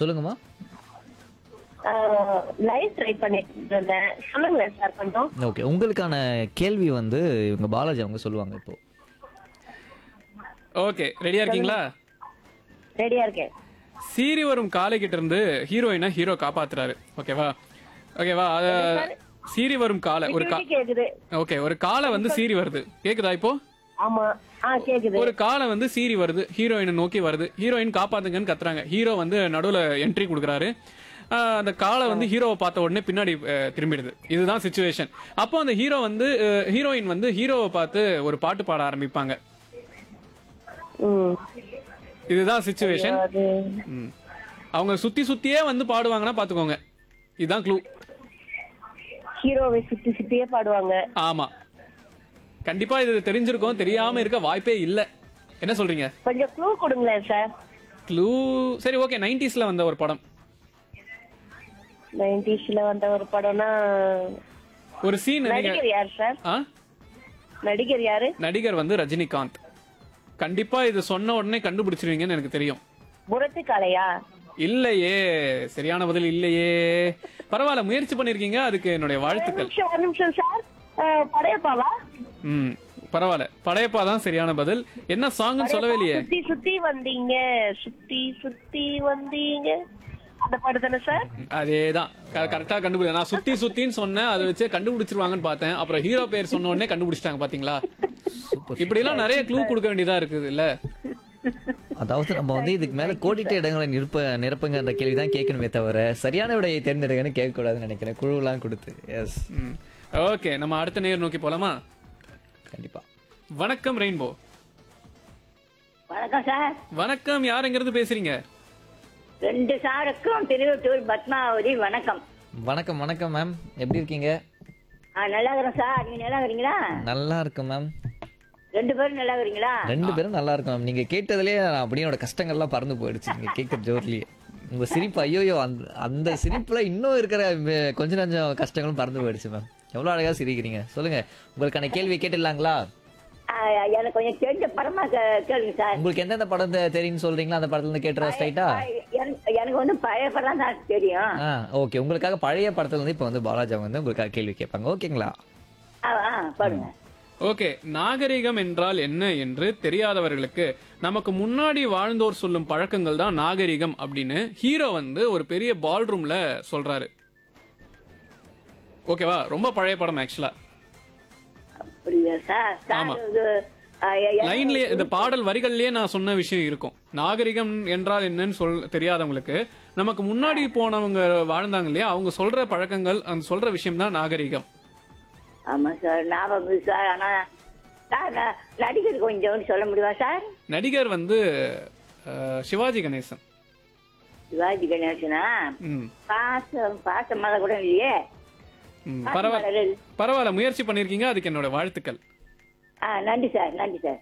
சொல்லுங்கம்மா live try பண்ணிட்டு இருந்தேன் சொல்லுங்களேன் சார் கொஞ்சம் ஓகே உங்களுக்கான கேள்வி வந்து இவங்க பாலாஜி அவங்க சொல்லுவாங்க இப்போ ஓகே ரெடியா இருக்கீங்களா ரெடியா இருக்கேன் சீறி வரும் காலை கிட்ட இருந்து ஹீரோயினை ஹீரோ காப்பாத்துறாரு ஓகேவா ஓகேவா அத சீறி வரும் காலை ஒரு கா விட்டு கேக்குது ஓகே ஒரு காலை வந்து சீறி வருது கேக்குதா இப்போ ஆமா ஆ கேக்குது ஒரு காலை வந்து சீறி வருது ஹீரோயினை நோக்கி வருது ஹீரோயின் காப்பாத்துங்கன்னு கத்துறாங்க ஹீரோ வந்து நடுவுல என்ட்ரி கொடுக்குறாரு ஆஹ் அந்த காலை வந்து ஹீரோவை பார்த்த உடனே பின்னாடி அஹ், திரும்பிடுது இதுதான் சுச்சுவேஷன் அப்போ அந்த ஹீரோ வந்து அஹ், ஹீரோயின் வந்து ஹீரோவை பார்த்து ஒரு பாட்டு பாட ஆரம்பிப்பாங்க ம் இதுதான் சுச்சுவேஷன் அது அவங்க சுத்தி சுத்தியே வந்து பாடுவாங்கன்னா பாத்துக்கோங்க இதுதான் க்ளூ ஹீரோவை சுத்தி சுத்தியே பாடுவாங்க ஆமா கண்டிப்பா இது தெரிஞ்சிருக்கும் தெரியாம இருக்க வாய்ப்பே இல்ல என்ன சொல்றீங்க கொஞ்சம் க்ளூ கொடுங்களேன் சார் க்ளூ சரி ஓகே நைன்டிஸ்ல வந்த ஒரு படம் நைன்டிஸ்ல வந்த ஒரு படம்னா ஒரு சீன் நடிகர் யார் சார் ஆ நடிகர் யாரு நடிகர் வந்து ரஜினிகாந்த் கண்டிப்பா இது சொன்ன உடனே கண்டுபிடிச்சிருவீங்கன்னு எனக்கு தெரியும் முரட்டு காளையா இல்லையே சரியான பதில் இல்லையே பரவாயில்ல முயற்சி பண்ணிருக்கீங்க அதுக்கு என்னுடைய ஒரு வாழ்த்துக்கள் நிமிஷம் ஒரு நிமிஷம் சார் அஹ், படையப்பாவா ம் பரவாயில்ல படையப்பா தான் சரியான பதில் என்ன சாங்னு சொல்லவே இல்லையே சுத்தி சுத்தி வந்தீங்க சுத்தி சுத்தி வந்தீங்க அந்த பாட்டு தானே சார் அதேதான் கரெக்டா கண்டுபிடி நான் சுத்தி சுத்தின்னு சொன்னேன் அதை வச்சே கண்டுபிடிச்சிருவாங்கன்னு பார்த்தேன் அப்புறம் ஹீரோ பேர் சொன்ன உடனே கண்டுபிடிச்சிட்டாங்க பாத்தீங்களா இப்படி எல்லாம் நிறைய க்ளூ கொடுக்க வேண்டியதா இருக்குது இல்ல அதாவது நம்ம வந்து இதுக்கு மேல கோடிட்ட இடங்களை நிரப்ப நிரப்புங்க அந்த கேள்வி தான் கேட்கணுமே தவிர சரியான விடையை தேர்ந்தெடுங்கன்னு கேட்கக்கூடாதுன்னு நினைக்கிறேன் குழுவெல்லாம் கொடுத்து எஸ் ஓகே நம்ம அடுத்த நேர் நோக்கி போலாமா கண்டிப்பா வணக்கம் ரெயின்போ வணக்கம் சார் வணக்கம் யார் எங்க இருந்து பேசுறீங்க ரெண்டு சாருக்கும் திருவட்டூர் பத்மாவதி வணக்கம் வணக்கம் வணக்கம் மேம் எப்படி இருக்கீங்க ஆ நல்லா இருக்கிறோம் சார் நீங்க நல்லா இருக்கிறீங்களா நல்லா இருக்கு மேம் ரெண்டு பேரும் நல்லா இருக்கிறீங்களா ரெண்டு பேரும் நல்லா இருக்கும் மேம் நீங்க கேட்டதுலயே நான் அப்படியே என்னோட கஷ்டங்கள்லாம் பறந்து போயிடுச்சு நீங்க கேட்குற ஜோர்லயே உங்க சிரிப்பு ஐயோயோ அந்த அந்த சிரிப்புல இன்னும் இருக்கிற வே- கொஞ்ச நஞ்சம் கஷ்டங்களும் பறந்து போயிடுச்சு மேம் எவ்வளவு அழகா சிரிக்கிறீங்க சொல்லுங்க உங்களுக்கான கேள்வி கேட்டுடலாங்களா ஆ, எனக்கு கொஞ்சம் கேட்டு படமா கே- கேளுங்க சார் உங்களுக்கு எந்தெந்த படம் தெ- தெரியும்னு சொல்றீங்களா அந்த படத்துல இருந்து கேட்டுற ஸ்ட்ரைட்டா ஆ, எனக்கு எனக்கு வந்து பழைய படம் தான் தெரியும் ஆ ஓகே உங்களுக்காக பழைய படத்துல இருந்து இப்போ வந்து பாலாஜா வந்து உங்களுக்காக கேள்வி கேட்பாங்க ஓகேங்களா ஆ, ஆ, பாடுங்க ஓகே நாகரிகம் என்றால் என்ன என்று தெரியாதவர்களுக்கு நமக்கு முன்னாடி வாழ்ந்தோர் சொல்லும் பழக்கங்கள் தான் நாகரிகம் அப்படின்னு ஹீரோ வந்து ஒரு பெரிய பால் ரூம்ல சொல்றாரு ஓகேவா ரொம்ப பழைய படம் ஆக்சுவலா அப்படியா சார் ஆமா. சார் இது ஆ, எ- எ- லைன்லயே இந்த பாடல் வரிகள்லயே நான் சொன்ன விஷயம் இருக்கும் நாகரிகம் என்றால் என்னன்னு சொல் தெரியாதவங்களுக்கு நமக்கு முன்னாடி போனவங்க வாழ்ந்தாங்க இல்லையா அவங்க சொல்ற பழக்கங்கள் அந்த சொல்ற விஷயம் தான் நாகரிகம் ஆமா சார் ஞாபகம் இருக்கு சார் ஆனா சார் ந- நடிகர் கொஞ்சம் சொல்ல முடியுமா சார் நடிகர் வந்து அஹ், சிவாஜி கணேசன் சிவாஜி கணேசனா ம் பாசம் பாசம் மலை கூட இல்லையே ம், பரவாயில்ல பரவாயில்ல முயற்சி பண்ணிருக்கீங்க அதுக்கு என்னோட வாழ்த்துக்கள் ஆ நன்றி சார் நன்றி சார்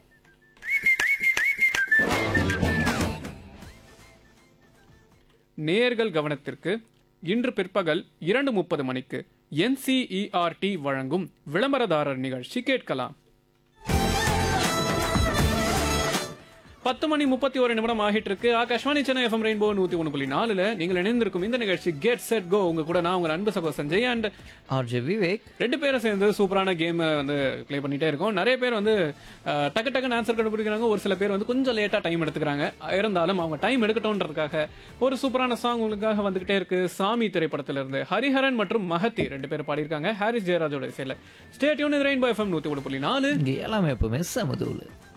நேயர்கள் கவனத்திற்கு இன்று பிற்பகல் இரண்டு முப்பது மணிக்கு என்சிஇஆர்டி வழங்கும் விளம்பரதாரர் நிகழ்ச்சி கேட்கலாம் பத்து மணி முப்பத்தி ஒரு நிமிடம் ஆகிட்டு இருக்கு ஆகாஷ்வாணி சென்னை எஃப்எம் ரெயின்போ நூத்தி ஒன்று புள்ளி நாலுல நீங்கள் இணைந்திருக்கும் இந்த நிகழ்ச்சி கெட் செட் கோ உங்க கூட நான் உங்க அன்பு சகோ சஞ்சய் அண்ட் ஆர்ஜே விவேக் ரெண்டு பேரும் சேர்ந்து சூப்பரான கேம் வந்து ப்ளே பண்ணிட்டே இருக்கோம் நிறைய பேர் வந்து அஹ், டக்கு டக்குன்னு ஆன்சர் கண்டுபிடிக்கிறாங்க ஒரு சில பேர் வந்து கொஞ்சம் லேட்டா டைம் எடுத்துக்கிறாங்க இருந்தாலும் அவங்க டைம் எடுக்கட்டும்ன்றதுக்காக ஒரு சூப்பரான சாங் உங்களுக்காக வந்துகிட்டே இருக்கு சாமி திரைப்படத்துல இருந்து ஹரிஹரன் மற்றும் மஹத்தி ரெண்டு பேர் பாடியிருக்காங்க ஹாரிஸ் ஜெயராஜோட இசையில ஸ்டேட்யூன் ரெயின்போ எஃப்எம் நூத்தி ஒன்று புள்ளி நாலு இங்க எல்லாமே எப்பவுமே சமதூள்